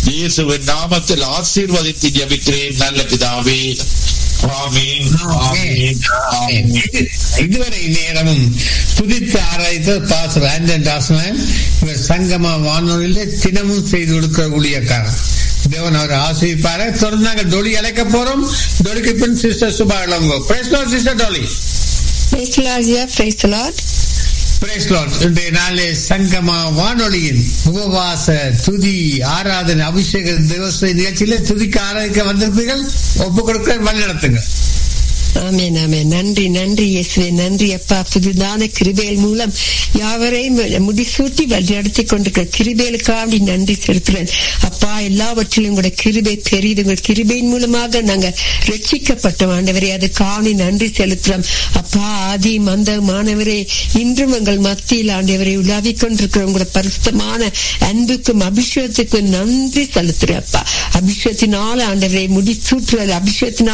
இயேசுவின் நாமத்தில் ஆசீர்வதித்து ஜபிக்கிறேன் நல்ல பிதாவே ஆமீன் ஆமீன் ஆமீன் இது- இதுவரை நேரமும் துதித்து ஆராய்த்த பாசர் ஆண்டன் ராசனன் இவர் சங்கமா வானொலியில தினமும் செய்து கொடுக்கிற ஊழியக்காரர் தேவன் அவர் ஆசிரிப்பார தொடர்ந்து நாங்கள் டொலி அழைக்க போறோம் டொலிக்கு பின் சிஸ்டர் சுபா இளங்கோ பிரேஸ்லோ sister Dolly Praise the Lord, yeah, praise the Lord. Praise lord இன்றைய நாளே சங்கமா வானொலியின் உபவாச துதி ஆராதனை அபிஷேக திவச நிகழ்ச்சியில துதிக்க ஆராதிக்க வந்திருப்பீர்கள் ஒப்பு கொடுக்க வழி நடத்துங்க ஆமென் ஆமென் நன்றி நன்றி இயேசுவே நன்றி அப்பா புதிதான கிருபேல் மூலம் யாவரையும் முடிசூட்டி வழிநடத்தி கொண்டிருக்கிற கிருபேலுக்காண்டி நன்றி செலுத்துறேன் அப்பா எல்லாவற்றிலும் கூட கிருபை பெரியது உங்கள் கிருபையின் மூலமாக நாங்க ரட்சிக்கப்பட்டோம் ஆண்டவரே அதுக்காண்டி நன்றி செலுத்துறோம் அப்பா ஆதி மந்த மாணவரே இன்றும் எங்கள் மத்தியில் ஆண்டவரை உலாவிக் கொண்டிருக்கிற உங்களோட பரிசுத்தமான அன்புக்கும் அபிஷேகத்துக்கும் நன்றி செலுத்துறேன் அப்பா அபிஷேகத்தினால ஆண்டவரை முடிசூற்றுவது அபிஷேகத்தினால்